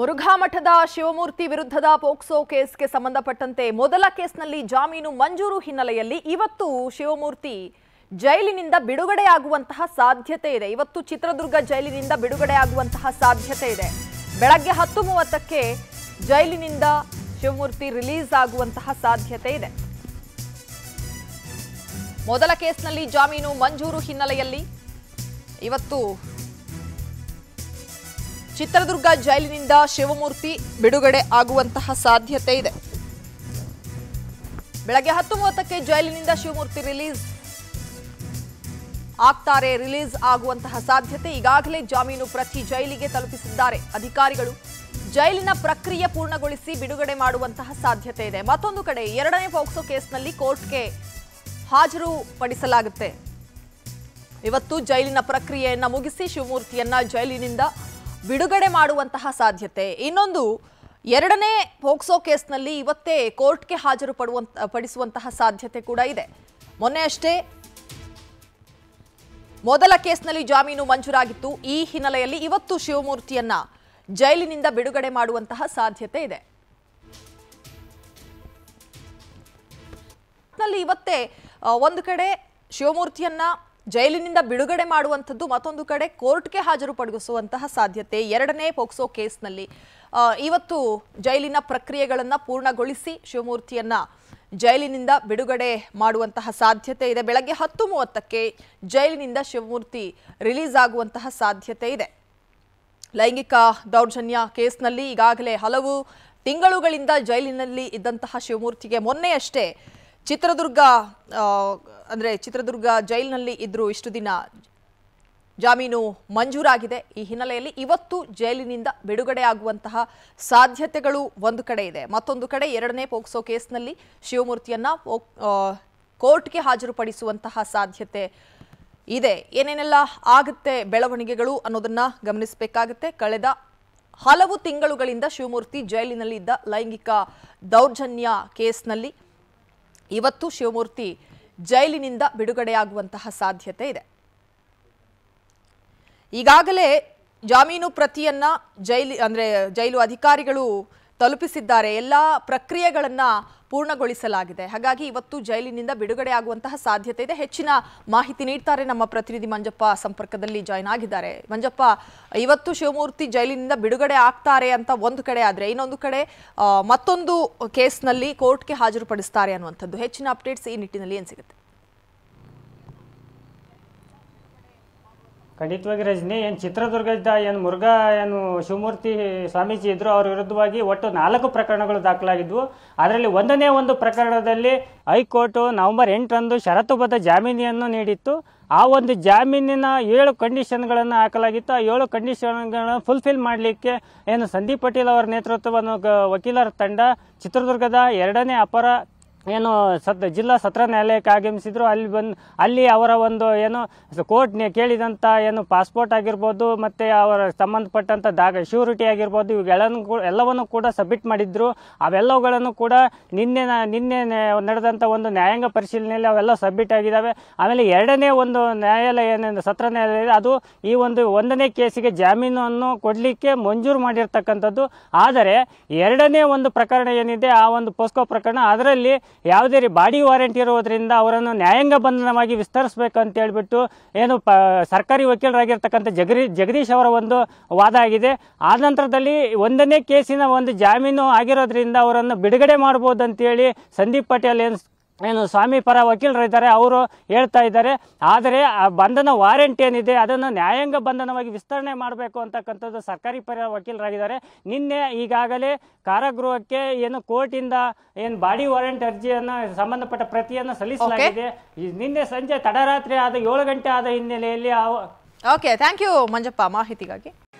ಮುರುಘಾ ಮಠದ ಶಿವಮೂರ್ತಿ ವಿರುದ್ಧದ ಪೋಕ್ಸೋ ಕೇಸ್ಗೆ ಸಂಬಂಧಪಟ್ಟಂತೆ ಮೊದಲ ಕೇಸ್ನಲ್ಲಿ ಜಾಮೀನು ಮಂಜೂರು ಹಿನ್ನೆಲೆಯಲ್ಲಿ ಇವತ್ತು ಶಿವಮೂರ್ತಿ ಜೈಲಿನಿಂದ ಬಿಡುಗಡೆಯಾಗುವಂತಹ ಸಾಧ್ಯತೆ ಇದೆ ಇವತ್ತು ಚಿತ್ರದುರ್ಗ ಜೈಲಿನಿಂದ ಬಿಡುಗಡೆಯಾಗುವಂತಹ ಸಾಧ್ಯತೆ ಇದೆ ಬೆಳಗ್ಗೆ ಹತ್ತು ಮೂವತ್ತಕ್ಕೆ ಜೈಲಿನಿಂದ ಶಿವಮೂರ್ತಿ ರಿಲೀಸ್ ಆಗುವಂತಹ ಸಾಧ್ಯತೆ ಇದೆ ಮೊದಲ ಕೇಸ್ನಲ್ಲಿ ಜಾಮೀನು ಮಂಜೂರು ಹಿನ್ನೆಲೆಯಲ್ಲಿ ಇವತ್ತು ಚಿತ್ರದುರ್ಗ ಜೈಲಿನಿಂದ ಶಿವಮೂರ್ತಿ ಬಿಡುಗಡೆ ಆಗುವಂತಹ ಸಾಧ್ಯತೆ ಇದೆ ಬೆಳಗ್ಗೆ ಹತ್ತು ಮೂವತ್ತಕ್ಕೆ ಜೈಲಿನಿಂದ ಶಿವಮೂರ್ತಿ ರಿಲೀಸ್ ಆಗ್ತಾರೆ ರಿಲೀಸ್ ಆಗುವಂತಹ ಸಾಧ್ಯತೆ ಈಗಾಗಲೇ ಜಾಮೀನು ಪ್ರತಿ ಜೈಲಿಗೆ ತಲುಪಿಸಿದ್ದಾರೆ ಅಧಿಕಾರಿಗಳು ಜೈಲಿನ ಪ್ರಕ್ರಿಯೆ ಪೂರ್ಣಗೊಳಿಸಿ ಬಿಡುಗಡೆ ಮಾಡುವಂತಹ ಸಾಧ್ಯತೆ ಇದೆ ಮತ್ತೊಂದು ಕಡೆ ಎರಡನೇ ಪೋಕ್ಸೋ ಕೇಸ್ನಲ್ಲಿ ಕೋರ್ಟ್ಗೆ ಹಾಜರು ಪಡಿಸಲಾಗುತ್ತೆ ಇವತ್ತು ಜೈಲಿನ ಪ್ರಕ್ರಿಯೆಯನ್ನ ಮುಗಿಸಿ ಶಿವಮೂರ್ತಿಯನ್ನ ಜೈಲಿನಿಂದ ಬಿಡುಗಡೆ ಮಾಡುವಂತಹ ಸಾಧ್ಯತೆ ಇನ್ನೊಂದು ಎರಡನೇ ಪೋಕ್ಸೋ ಕೇಸ್ನಲ್ಲಿ ಇವತ್ತೇ ಕೋರ್ಟ್ಗೆ ಹಾಜರು ಪಡುವಂತ ಪಡಿಸುವಂತಹ ಸಾಧ್ಯತೆ ಕೂಡ ಇದೆ ಮೊನ್ನೆ ಅಷ್ಟೇ ಮೊದಲ ಕೇಸ್ನಲ್ಲಿ ಜಾಮೀನು ಮಂಜೂರಾಗಿತ್ತು ಈ ಹಿನ್ನೆಲೆಯಲ್ಲಿ ಇವತ್ತು ಶಿವಮೂರ್ತಿಯನ್ನ ಜೈಲಿನಿಂದ ಬಿಡುಗಡೆ ಮಾಡುವಂತಹ ಸಾಧ್ಯತೆ ಇದೆ ನಲ್ಲಿ ಇವತ್ತೇ ಆ, ಒಂದು ಕಡೆ ಶಿವಮೂರ್ತಿಯನ್ನ ಜೈಲಿನಿಂದ ಬಿಡುಗಡೆ ಮಾಡುವಂಥದ್ದು ಮತ್ತೊಂದು ಕಡೆ ಕೋರ್ಟ್ಗೆ ಹಾಜರು ಪಡಿಸುವಂತಹ ಸಾಧ್ಯತೆ ಎರಡನೇ ಪೋಕ್ಸೋ ಕೇಸ್ನಲ್ಲಿ ಆ, ಇವತ್ತು ಜೈಲಿನ ಪ್ರಕ್ರಿಯೆಗಳನ್ನ ಪೂರ್ಣಗೊಳಿಸಿ ಶಿವಮೂರ್ತಿಯನ್ನ ಜೈಲಿನಿಂದ ಬಿಡುಗಡೆ ಮಾಡುವಂತಹ ಸಾಧ್ಯತೆ ಇದೆ ಬೆಳಗ್ಗೆ ಹತ್ತು ಮೂವತ್ತಕ್ಕೆ ಜೈಲಿನಿಂದ ಶಿವಮೂರ್ತಿ ರಿಲೀಸ್ ಆಗುವಂತಹ ಸಾಧ್ಯತೆ ಇದೆ ಲೈಂಗಿಕ ದೌರ್ಜನ್ಯ ಕೇಸ್ನಲ್ಲಿ ಈಗಾಗಲೇ ಹಲವು ತಿಂಗಳುಗಳಿಂದ ಜೈಲಿನಲ್ಲಿ ಇದ್ದಂತಹ ಶಿವಮೂರ್ತಿಗೆ ಮೊನ್ನೆಯಷ್ಟೇ ಚಿತ್ರದುರ್ಗ ಆ, ಅಂದ್ರೆ ಚಿತ್ರದುರ್ಗ ಜೈಲಿನಲ್ಲಿ ಇದ್ರು ಇಷ್ಟು ದಿನ ಜಾಮೀನು ಮಂಜೂರಾಗಿದೆ ಈ ಹಿನ್ನೆಲೆಯಲ್ಲಿ ಇವತ್ತು ಜೈಲಿನಿಂದ ಬಿಡುಗಡೆ ಆಗುವಂತಹ ಸಾಧ್ಯತೆಗಳು ಒಂದು ಕಡೆ ಇದೆ ಮತ್ತೊಂದು ಕಡೆ ಎರಡನೇ ಪೋಕ್ಸೋ ಕೇಸ್ನಲ್ಲಿ ಶಿವಮೂರ್ತಿಯನ್ನ ಪೋಕ್- ಆ, ಕೋರ್ಟ್ಗೆ ಹಾಜರುಪಡಿಸುವಂತಹ ಸಾಧ್ಯತೆ ಇದೆ ಏನೇನೆಲ್ಲ ಆಗುತ್ತೆ ಬೆಳವಣಿಗೆಗಳು ಅನ್ನೋದನ್ನ ಗಮನಿಸಬೇಕಾಗುತ್ತೆ ಕಳೆದ ಹಲವು ತಿಂಗಳುಗಳಿಂದ ಶಿವಮೂರ್ತಿ ಜೈಲಿನಲ್ಲಿ ಇದ್ದ ಲೈಂಗಿಕ ದೌರ್ಜನ್ಯ ಕೇಸ್ನಲ್ಲಿ ಇವತ್ತು ಶಿವಮೂರ್ತಿ ಜೈಲಿನಿಂದ ಬಿಡುಗಡೆಯಾಗುವಂತಹ ಸಾಧ್ಯತೆ ಇದೆ ಈಗಾಗಲೇ ಜಾಮೀನು ಪ್ರತಿಯನ್ನ ಜೈಲಿ ಅಂದ್ರೆ ಜೈಲು ಅಧಿಕಾರಿಗಳು ತಲುಪಿಸಿದ್ದಾರೆ ಎಲ್ಲ ಪ್ರಕ್ರಿಯೆಗಳನ್ನ ಪೂರ್ಣಗೊಳಿಸಲಾಗಿದೆ ಹಾಗಾಗಿ ಇವತ್ತು ಜೈಲಿನಿಂದ ಬಿಡುಗಡೆ ಆಗುವಂತಹ ಸಾಧ್ಯತೆ ಇದೆ ಹೆಚ್ಚಿನ ಮಾಹಿತಿ ನೀಡ್ತಾರೆ ನಮ್ಮ ಪ್ರತಿನಿಧಿ ಮಂಜಪ್ಪ ಸಂಪರ್ಕದಲ್ಲಿ ಜಾಯ್ನ್ ಆಗಿದ್ದಾರೆ ಮಂಜಪ್ಪ ಇವತ್ತು ಶಿವಮೂರ್ತಿ ಜೈಲಿನಿಂದ ಬಿಡುಗಡೆ ಆಗ್ತಾರೆ ಅಂತ ಒಂದು ಕಡೆ ಆದ್ರೆ ಇನ್ನೊಂದು ಕಡೆ ಆ, ಮತ್ತೊಂದು ಕೇಸ್ನಲ್ಲಿ ಕೋರ್ಟ್ಗೆ ಹಾಜರುಪಡಿಸ್ತಾರೆ ಅನ್ನುವಂಥದ್ದು ಹೆಚ್ಚಿನ ಅಪ್ಡೇಟ್ಸ್ ಈ ನಿಟ್ಟಿನಲ್ಲಿ ಏನ್ ಸಿಗುತ್ತೆ ಖಂಡಿತವಾಗಿ ರಜನಿ ಏನು ಚಿತ್ರದುರ್ಗದ ಏನು ಮುರುಘಾ ಏನು ಶಿವಮೂರ್ತಿ ಸ್ವಾಮೀಜಿ ಇದ್ರು ಅವ್ರ ವಿರುದ್ಧವಾಗಿ ಒಟ್ಟು ನಾಲ್ಕು ಪ್ರಕರಣಗಳು ದಾಖಲಾಗಿದ್ವು ಅದರಲ್ಲಿ ಒಂದನೇ ಒಂದು ಪ್ರಕರಣದಲ್ಲಿ ಹೈಕೋರ್ಟು ನವೆಂಬರ್ ಎಂಟರಂದು ಷರತ್ತುಬದ್ಧ ಜಾಮೀನಿಯನ್ನು ನೀಡಿತ್ತು ಆ ಒಂದು ಜಾಮೀನಿನ ಏಳು ಕಂಡೀಷನ್ಗಳನ್ನು ಹಾಕಲಾಗಿತ್ತು ಆ ಏಳು ಕಂಡೀಷನ್ಗಳನ್ನು ಫುಲ್ಫಿಲ್ ಮಾಡಲಿಕ್ಕೆ ಏನು ಸಂದೀಪ್ ಪಟೇಲ್ ಅವರ ನೇತೃತ್ವವನ್ನು ಗ- ವಕೀಲರ ತಂಡ ಚಿತ್ರದುರ್ಗದ ಎರಡನೇ ಅಪರ ಏನು ಸತ್ ಜಿಲ್ಲಾ ಸತ್ರ ನ್ಯಾಯಾಲಯಕ್ಕೆ ಆಗಮಿಸಿದ್ರು ಅಲ್ಲಿ ಬಂದು ಅಲ್ಲಿ ಅವರ ಒಂದು ಏನು ಕೋರ್ಟ್ ಕೇಳಿದಂಥ ಏನು ಪಾಸ್ಪೋರ್ಟ್ ಆಗಿರ್ಬೋದು ಮತ್ತು ಅವರ ಸಂಬಂಧಪಟ್ಟಂಥ ದಾಗ ಶ್ಯೂರಿಟಿ ಆಗಿರ್ಬೋದು ಇವುಗಳನ್ನು ಕೂಡ ಎಲ್ಲವನ್ನು ಕೂಡ ಸಬ್ಮಿಟ್ ಮಾಡಿದ್ರು ಅವೆಲ್ಲವುಗಳನ್ನು ಕೂಡ ನಿನ್ನೆ ನ- ನಿನ್ನೆ ನೆ- ನಡೆದಂಥ ಒಂದು ನ್ಯಾಯಾಂಗ ಪರಿಶೀಲನೆಯಲ್ಲಿ ಅವೆಲ್ಲ ಸಬ್ಮಿಟ್ ಆಗಿದ್ದಾವೆ ಆಮೇಲೆ ಎರಡನೇ ಒಂದು ನ್ಯಾಯಾಲಯ ಏನಿದೆ ಸತ್ರ ನ್ಯಾಯಾಲಯ ಇದೆ, ಅದು ಈ ಒಂದು ಒಂದನೇ ಕೇಸಿಗೆ ಜಾಮೀನನ್ನು ಕೊಡಲಿಕ್ಕೆ ಮಂಜೂರು ಮಾಡಿರ್ತಕ್ಕಂಥದ್ದು ಆದರೆ ಎರಡನೇ ಒಂದು ಪ್ರಕರಣ ಏನಿದೆ ಆ ಒಂದು ಪೋಸ್ಕೋ ಪ್ರಕರಣ ಅದರಲ್ಲಿ ಯಾವುದೇ ರೀ ಬಾಡಿ ವಾರೆಂಟ್ ಇರುವುದರಿಂದ ಅವರನ್ನು ನ್ಯಾಯಾಂಗ ಬಂಧನವಾಗಿ ವಿಸ್ತರಿಸಬೇಕು ಅಂತ ಹೇಳ್ಬಿಟ್ಟು ಏನು ಪ ಸರ್ಕಾರಿ ವಕೀಲರಾಗಿರ್ತಕ್ಕಂಥ ಜಗರಿ ಜಗದೀಶ್ ಅವರ ಒಂದು ವಾದ ಆಗಿದೆ ಆ ನಂತರದಲ್ಲಿ ಒಂದನೇ ಕೇಸಿನ ಒಂದು ಜಾಮೀನು ಆಗಿರೋದ್ರಿಂದ ಅವರನ್ನು ಬಿಡುಗಡೆ ಮಾಡ್ಬೋದು ಅಂತೇಳಿ ಸಂದೀಪ್ ಪಟೇಲ್ ಏನು ಏನು ಸ್ವಾಮಿ ಪರ ವಕೀಲರಿದ್ದಾರೆ ಅವರು ಹೇಳ್ತಾ ಇದ್ದಾರೆ ಆದರೆ ಆ ಬಂಧನ ವಾರೆಂಟ್ ಏನಿದೆ ಅದನ್ನು ನ್ಯಾಯಾಂಗ ಬಂಧನವಾಗಿ ವಿಸ್ತರಣೆ ಮಾಡಬೇಕು ಅಂತಕ್ಕಂಥದ್ದು ಸರ್ಕಾರಿ ಪರ ವಕೀಲರಾಗಿದ್ದಾರೆ ನಿನ್ನೆ ಈಗಾಗಲೇ ಕಾರಾಗೃಹಕ್ಕೆ ಏನು ಕೋರ್ಟಿಂದ ಏನು ಬಾಡಿ ವಾರೆಂಟ್ ಅರ್ಜಿಯನ್ನು ಸಂಬಂಧಪಟ್ಟ ಪ್ರತಿಯನ್ನು ಸಲ್ಲಿಸಲಾಗಿದೆ ಈ ನಿನ್ನೆ ಸಂಜೆ ತಡರಾತ್ರಿ ಆದ ಏಳು ಗಂಟೆ ಆದ ಹಿನ್ನೆಲೆಯಲ್ಲಿ ಆ ಓಕೆ ಥ್ಯಾಂಕ್ ಯು ಮಂಜಪ್ಪ ಮಾಹಿತಿಗಾಗಿ